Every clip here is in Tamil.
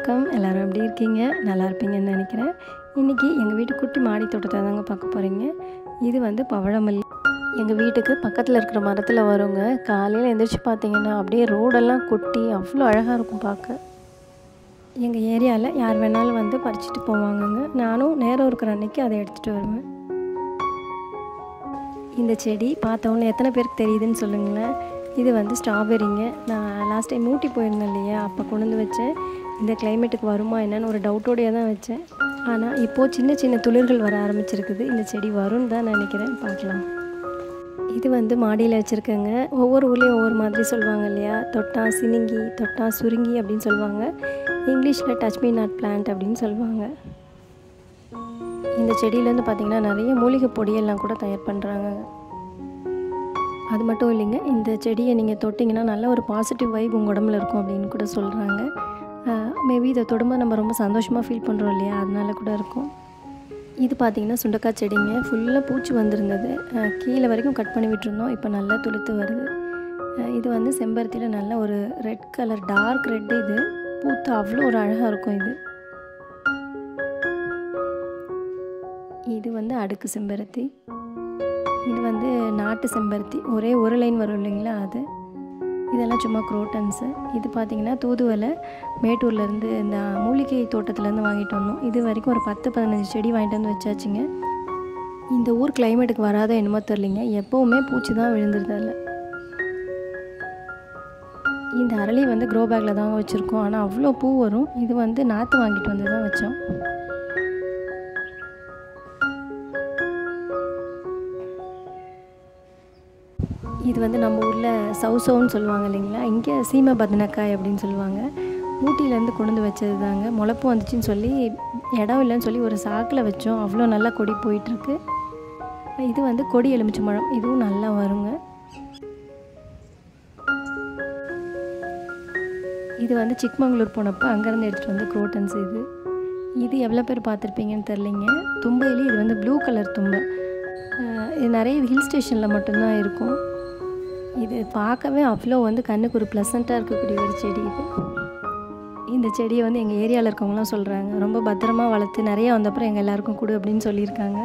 வணக்கம் எல்லோரும் எப்படி இருக்கீங்க நல்லா இருப்பீங்கன்னு நினைக்கிறேன் இன்றைக்கி எங்கள் வீட்டு குட்டி மாடி தோட்டத்தை தாங்க பார்க்க போகிறீங்க இது வந்து பவழமல்லி எங்கள் வீட்டுக்கு பக்கத்தில் இருக்கிற மரத்தில் வருங்க காலையில் எந்திரிச்சு பார்த்தீங்கன்னா அப்படியே ரோடெல்லாம் கொட்டி அவ்வளோ அழகாக இருக்கும் பார்க்க எங்கள் ஏரியாவில் யார் வேணாலும் வந்து பறிச்சுட்டு போவாங்கங்க நானும் நேரம் இருக்கிற அன்னைக்கு அதை எடுத்துகிட்டு வருவேன் இந்த செடி பார்த்தவொன்னே எத்தனை பேருக்கு தெரியுதுன்னு சொல்லுங்களேன் இது வந்து ஸ்ட்ராபெரிங்க நான் லாஸ்ட் டைம் ஊட்டி போயிருந்தேன் இல்லையா அப்போ கொண்டு வந்து வச்சேன் இந்த கிளைமேட்டுக்கு வருமா என்னன்னு ஒரு டவுட்டோடையே தான் வச்சேன் ஆனால் இப்போது சின்ன சின்ன துளிர்கள் வர ஆரம்பிச்சிருக்குது இந்த செடி வரும்னு தான் நினைக்கிறேன் பார்க்கலாம் இது வந்து மாடியில் வச்சுருக்கேங்க ஒவ்வொரு ஊர்லேயும் ஒவ்வொரு மாதிரி சொல்லுவாங்க இல்லையா தொட்டா சினுங்கி தொட்டா சுருங்கி அப்படின்னு சொல்லுவாங்க இங்கிலீஷில் டச் மீ நாட் பிளான்ட் அப்படின்னு சொல்லுவாங்க இந்த செடியிலேருந்து பார்த்திங்கன்னா நிறைய மூலிகை பொடியெல்லாம் கூட தயார் பண்ணுறாங்க அது மட்டும் இல்லைங்க இந்த செடியை நீங்கள் தொட்டிங்கன்னா நல்ல ஒரு பாசிட்டிவ் வைப் உங்கள் உடம்புல இருக்கும் அப்படின்னு கூட சொல்கிறாங்க மேபி இதை தொடும்போது நம்ம ரொம்ப சந்தோஷமாக ஃபீல் பண்ணுறோம் இல்லையா அதனால கூட இருக்கும் இது பார்த்திங்கன்னா சுண்டக்காய் செடிங்க ஃபுல்லாக பூச்சி வந்திருந்தது அஹ் கீழே வரைக்கும் கட் பண்ணி விட்டுருந்தோம் இப்போ நல்லா துளுத்து வருது அஹ் இது வந்து செம்பருத்தியில் நல்ல ஒரு ரெட் கலர் டார்க் ரெட் இது பூத்து அவ்வளோ ஒரு அழகாக இருக்கும் இது இது வந்து அடுக்கு செம்பருத்தி இது வந்து நாட்டு செம்பருத்தி ஒரே ஒரு லைன் வரும் இல்லைங்களா அது இதெல்லாம் சும்மா குரோட்டன்ஸு இது பார்த்திங்கன்னா தூதுவலை மேட்டூர்லேருந்து இந்த மூலிகை தோட்டத்துலேருந்து வாங்கிட்டு வந்தோம் இது வரைக்கும் ஒரு பத்து பதினஞ்சு செடி வாங்கிட்டு வந்து வச்சாச்சுங்க இந்த ஊர் கிளைமேட்டுக்கு வராத என்னமோ தெரிலிங்க எப்போவுமே பூச்சி தான் விழுந்துருது அதில் இந்த அரளி வந்து க்ரோ பேக்கில் தாங்க வச்சுருக்கோம் ஆனால் அவ்வளோ பூ வரும் இது வந்து நாற்று வாங்கிட்டு வந்து தான் வச்சோம் இது வந்து நம்ம ஊரில் சவுசவுன்னு சொல்லுவாங்க இல்லைங்களா இங்கே சீமை பதனக்காய் அப்படின்னு சொல்லுவாங்க ஊட்டியிலேருந்து கொண்டு வந்து வச்சது தாங்க முளப்பு வந்துச்சுன்னு சொல்லி இடம் இல்லைன்னு சொல்லி ஒரு சாக்கில் வச்சோம் அவ்வளோ நல்லா கொடி போயிட்டுருக்கு இது வந்து கொடி எலுமிச்சை மரம் இதுவும் நல்லா வருங்க இது வந்து சிக்மங்களூர் போனப்போ அங்கேருந்து எடுத்துகிட்டு வந்து குரோட்டன்ஸ் இது இது எவ்வளோ பேர் பார்த்துருப்பீங்கன்னு தெரிலிங்க தும்பையிலே இது வந்து ப்ளூ கலர் தும்பை அஹ் இது நிறைய ஹில் ஸ்டேஷனில் மட்டும்தான் இருக்கும் இது பார்க்கவே அவ்வளோ வந்து கண்ணுக்கு ஒரு ப்ளசண்ட்டாக இருக்கக்கூடிய ஒரு செடி இது இந்த செடியை வந்து எங்கள் ஏரியாவில் இருக்கவங்களாம் சொல்கிறாங்க ரொம்ப பத்திரமா வளர்த்து நிறைய வந்தப்புறம் எங்கள் எல்லாருக்கும் கொடு அப்படின்னு சொல்லியிருக்காங்க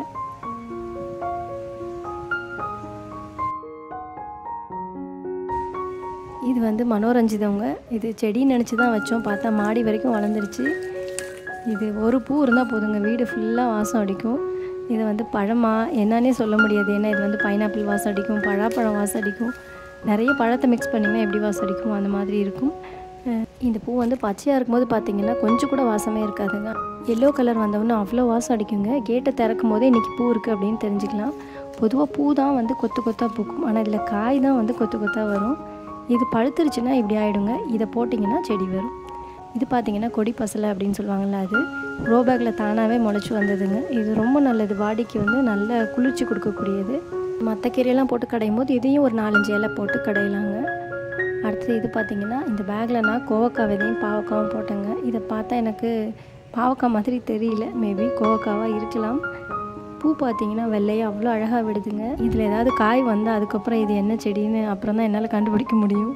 இது வந்து மனோரஞ்சிதவங்க இது செடின்னு நினச்சி தான் வச்சோம் பார்த்தா மாடி வரைக்கும் வளர்ந்துருச்சு இது ஒரு பூ இருந்தால் போதுங்க வீடு ஃபுல்லாக வாசம் அடிக்கும் இது வந்து பழமா என்னன்னே சொல்ல முடியாது ஏன்னா இது வந்து பைனாப்பிள் வாசம் அடிக்கும் பழாப்பழம் வாசம் அடிக்கும் நிறைய பழத்தை மிக்ஸ் பண்ணிங்கன்னா எப்படி வாசம் அடிக்கும் அந்த மாதிரி இருக்கும் அஹ் இந்த பூ வந்து பச்சையாக இருக்கும்போது பார்த்தீங்கன்னா கொஞ்சம் கூட வாசமே இருக்காதுங்க எல்லோ கலர் வந்தவொன்னே அவ்வளோ வாசம் அடிக்குங்க கேட்டை திறக்கும் போதே இன்றைக்கி பூ இருக்குது அப்படின்னு தெரிஞ்சுக்கலாம் பொதுவாக பூ தான் வந்து கொத்து கொத்தாக பூக்கும் ஆனால் இதில் காய் தான் வந்து கொத்து கொத்தாக வரும் இது பழுத்துருச்சுன்னா இப்படி ஆகிடுங்க இதை போட்டிங்கன்னா செடி வரும் இது பார்த்தீங்கன்னா கொடி பசலை அப்படின்னு சொல்லுவாங்கள்ல அது க்ரோ பேக்கில் தானாகவே முளைச்சி வந்ததுங்க இது ரொம்ப நல்லது பாடிக்கு வந்து நல்ல குளிர்ச்சி கொடுக்கக்கூடியது மற்ற கீரையெல்லாம் போட்டு கடையும் போது இதையும் ஒரு நாலஞ்சு இலை போட்டு கடையலாங்க அடுத்தது இது பார்த்தீங்கன்னா இந்த பேக்கில் நான் கோவக்காய் விதையும் பாவக்காவும் போட்டேங்க இதை பார்த்தா எனக்கு பாவக்காய் மாதிரி தெரியல மேபி கோவக்காவாக இருக்கலாம் பூ பார்த்தீங்கன்னா வெள்ளையாக அவ்வளோ அழகாக விடுதுங்க இதில் ஏதாவது காய் வந்தால் அதுக்கப்புறம் இது என்ன செடின்னு அப்புறம் தான் என்னால் கண்டுபிடிக்க முடியும்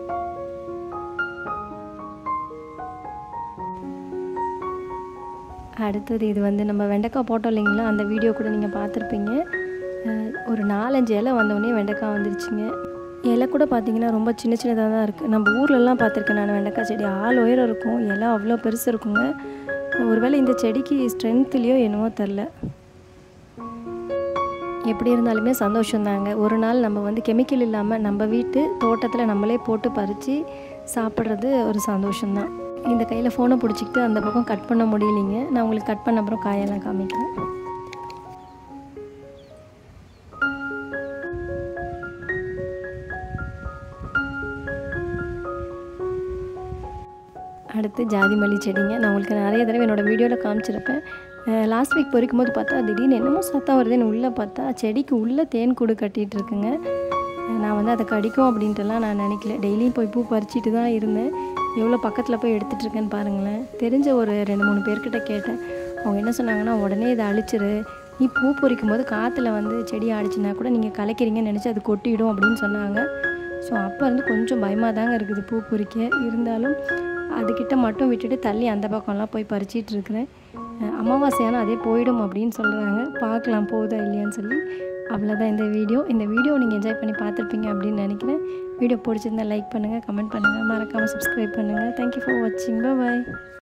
அடுத்தது இது வந்து நம்ம வெண்டைக்காய் போட்டோம் இல்லைங்களா அந்த வீடியோ கூட நீங்கள் பார்த்துருப்பீங்க அஹ் ஒரு நாலஞ்சு இலை வந்தோடனே வெண்டைக்காய் வந்துருச்சுங்க இலை கூட பார்த்தீங்கன்னா ரொம்ப சின்ன சின்னதாக தான் இருக்குது நம்ம ஊர்லலாம் பார்த்துருக்கேன் நான் வெண்டைக்காய் செடி ஆள் உயரம் இருக்கும் இலை அவ்வளோ பெருசு இருக்குங்க ஒருவேளை இந்த செடிக்கு ஸ்ட்ரென்த்துலேயோ என்னவோ தெரில எப்படி இருந்தாலுமே சந்தோஷம்தாங்க ஒரு நாள் நம்ம வந்து கெமிக்கல் இல்லாமல் நம்ம வீட்டு தோட்டத்தில் நம்மளே போட்டு பறித்து சாப்பிட்றது ஒரு சந்தோஷம்தான் இந்த கையில் ஃபோனை பிடிச்சிக்கிட்டு அந்த பக்கம் கட் பண்ண முடியலைங்க நான் உங்களுக்கு கட் பண்ண அப்புறம் காயெல்லாம் காமிக்கிறேன் அடுத்து ஜாதி மல்லி செடிங்க நான் உங்களுக்கு நிறைய தடவை என்னோடய வீடியோவில் காமிச்சிருப்பேன் லாஸ்ட் வீக் பொறிக்கும் போது பார்த்தா திடீர்னு என்னமோ சத்தம் வருதுன்னு உள்ளே பார்த்தா செடிக்கு உள்ளே தேன் கூடு கட்டிகிட்டு இருக்குங்க நான் வந்து அதை கடிக்கும் அப்படின்ட்டுலாம் நான் நினைக்கல டெய்லியும் போய் பூ பறிச்சிட்டு தான் இருந்தேன் எவ்வளோ பக்கத்தில் போய் எடுத்துகிட்டு இருக்கேன்னு பாருங்களேன் தெரிஞ்ச ஒரு ரெண்டு மூணு பேர்கிட்ட கேட்டேன் அவங்க என்ன சொன்னாங்கன்னா உடனே இதை அழிச்சிரு நீ பூ பொறிக்கும் போது காற்றுல வந்து செடி ஆடிச்சுன்னா கூட நீங்கள் கலைக்கிறீங்கன்னு நினச்சி அது கொட்டிடும் அப்படின்னு சொன்னாங்க ஸோ அப்போ இருந்து கொஞ்சம் பயமாக தாங்க இருக்குது பூ பொறிக்க இருந்தாலும் அதுக்கிட்ட மட்டும் விட்டுட்டு தள்ளி அந்த பக்கம்லாம் போய் பறிச்சிட்டு இருக்கிறேன் அஹ் அமாவாசையான அதே போயிடும் அப்படின்னு சொல்கிறாங்க பார்க்கலாம் போகுதா இல்லையான்னு சொல்லி அவ்வளோதான் இந்த வீடியோ இந்த வீடியோ நீங்கள் என்ஜாய் பண்ணி பார்த்துருப்பீங்க அப்படின்னு நினைக்கிறேன் வீடியோ பிடிச்சிருந்தா லைக் பண்ணுங்கள் கமெண்ட் பண்ணுங்கள் மறக்காமல் சப்ஸ்கிரைப் பண்ணுங்கள் தேங்க்யூ ஃபார் வாட்சிங் பாய்